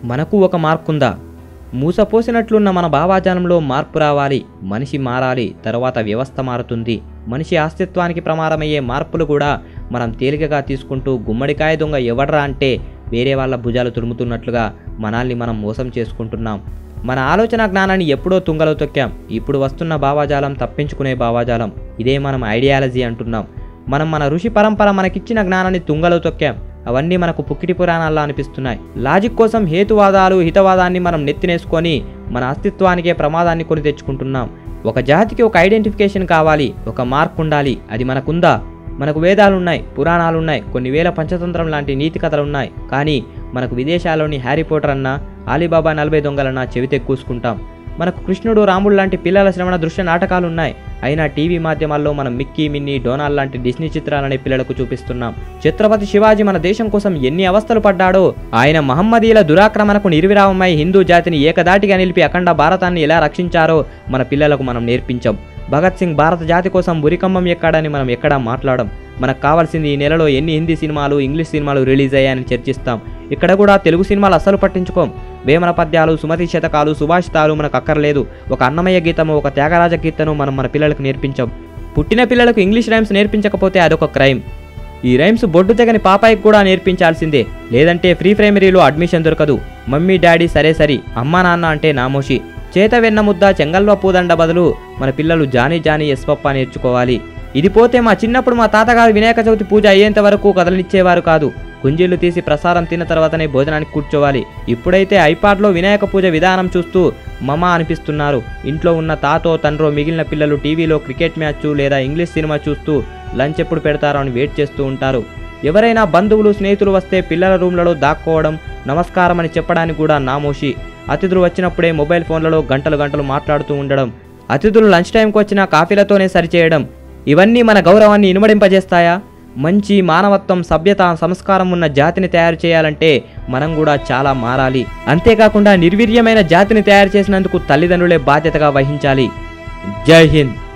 మనకు ఒక మార్కుందా మూసపోసినట్లున్న మన భావాజాలంలో మార్పు రావాలి మనిషి మారాలి తర్వాత వ్యవస్థ మారుతుంది మనిషి అస్తిత్వానికి ప్రమాదమయ్యే మార్పులు కూడా మనం తేలికగా తీసుకుంటూ గుమ్మడికాయ దొంగ ఎవడ్రా అంటే వేరే వాళ్ళ భుజాలు తురుముతున్నట్లుగా మనల్ని మనం మోసం చేసుకుంటున్నాం మన ఆలోచన జ్ఞానాన్ని ఎప్పుడో తుంగలో తొక్కాం ఇప్పుడు వస్తున్న భావాజాలం తప్పించుకునే భావాజాలం ఇదే మనం ఐడియాలజీ అంటున్నాం మనం మన ఋషి పరంపర మనకిచ్చిన జ్ఞానాన్ని తుంగలో తొక్కాం అవన్నీ మనకు పుక్కిటి పురాణాల్లో అనిపిస్తున్నాయి లాజిక్ కోసం హేతువాదాలు హితవాదాన్ని మనం నెత్తినేసుకొని మన అస్తిత్వానికే ప్రమాదాన్ని కొని తెచ్చుకుంటున్నాం ఒక జాతికి ఒక ఐడెంటిఫికేషన్ కావాలి ఒక మార్క్ ఉండాలి అది మనకుందా మనకు వేదాలున్నాయి పురాణాలున్నాయి కొన్ని వేల పంచతంత్రం లాంటి నీతి కథలున్నాయి కానీ మనకు విదేశాల్లోని హ్యారీ పోటర్ అన్నా ఆలీబాబా నలభై దొంగలన్నా చెవితే కూసుకుంటాం మనకు కృష్ణుడు రాముడు లాంటి పిల్లల శ్రవణ దృశ్య నాటకాలు ఉన్నాయి అయినా టీవీ మాధ్యమాల్లో మనం మిక్కీ మిన్నీ డోనాల్ లాంటి డిస్నీ చిత్రాలని పిల్లలకు చూపిస్తున్నాం ఛత్రపతి శివాజీ మన దేశం కోసం ఎన్ని అవస్థలు పడ్డాడో ఆయన మహమ్మదీల దురాక్రమణకు నిర్విరామమై హిందూ జాతిని ఏకదాటిగా నిలిపి అఖండ భారతాన్ని ఎలా రక్షించారో మన పిల్లలకు మనం నేర్పించాం భగత్ సింగ్ భారత జాతి కోసం ఉరికంబం ఎక్కాడని మనం ఎక్కడా మాట్లాడం మనకు కావాల్సింది ఈ నెలలో ఎన్ని హిందీ సినిమాలు ఇంగ్లీష్ సినిమాలు రిలీజ్ అయ్యాయని చర్చిస్తాం ఇక్కడ కూడా తెలుగు సినిమాలు అస్సలు పట్టించుకోం వేమన పద్యాలు సుమతి శతకాలు సుభాషితాలు మనకు అక్కర్లేదు ఒక అన్నమయ్య గీతము ఒక త్యాగరాజ కీర్తను మనం మన పిల్లలకు నేర్పించాం పుట్టిన పిల్లలకు ఇంగ్లీష్ రైమ్స్ నేర్పించకపోతే అదొక క్రైమ్ ఈ రైమ్స్ బొడ్డు తెగని పాపాయికి కూడా నేర్పించాల్సిందే లేదంటే ఫ్రీ ప్రైమరీలో అడ్మిషన్ దొరకదు మమ్మీ డాడీ సరే సరి అమ్మా నాన్న అంటే నామోషి చేత వెన్న ముద్ద చెంగల్వ పూదండ బదులు మన పిల్లలు జానీ జానీ ఎస్పప్ప నేర్చుకోవాలి ఇది పోతే మా చిన్నప్పుడు మా తాతగారు వినాయక చవితి పూజ అయ్యేంత వరకు కదలనిచ్చేవారు కాదు గుంజీళ్లు తీసి ప్రసారం తిన్న తర్వాతనే భోజనానికి కూర్చోవాలి ఇప్పుడైతే ఐపాడ్లో వినాయక పూజ విధానం చూస్తూ మమ అనిపిస్తున్నారు ఇంట్లో ఉన్న తాతో తండ్రో మిగిలిన పిల్లలు టీవీలో క్రికెట్ మ్యాచ్ లేదా ఇంగ్లీష్ సినిమా చూస్తూ లంచ్ ఎప్పుడు పెడతారో అని వెయిట్ చేస్తూ ఉంటారు ఎవరైనా బంధువులు స్నేహితులు వస్తే పిల్లల రూమ్లలో దాక్కోవడం నమస్కారం అని చెప్పడానికి కూడా నామోషి అతిథులు వచ్చినప్పుడే మొబైల్ ఫోన్లలో గంటలు గంటలు మాట్లాడుతూ ఉండడం అతిథులు లంచ్ టైంకి వచ్చిన కాఫీలతోనే సరిచేయడం ఇవన్నీ మన గౌరవాన్ని ఇనుమడింపజేస్తాయా మంచి మానవత్వం సభ్యత సంస్కారం ఉన్న జాతిని తయారు చేయాలంటే మనం కూడా చాలా మారాలి అంతేకాకుండా నిర్వీర్యమైన జాతిని తయారు చేసినందుకు తల్లిదండ్రులే బాధ్యతగా వహించాలి జై హింద్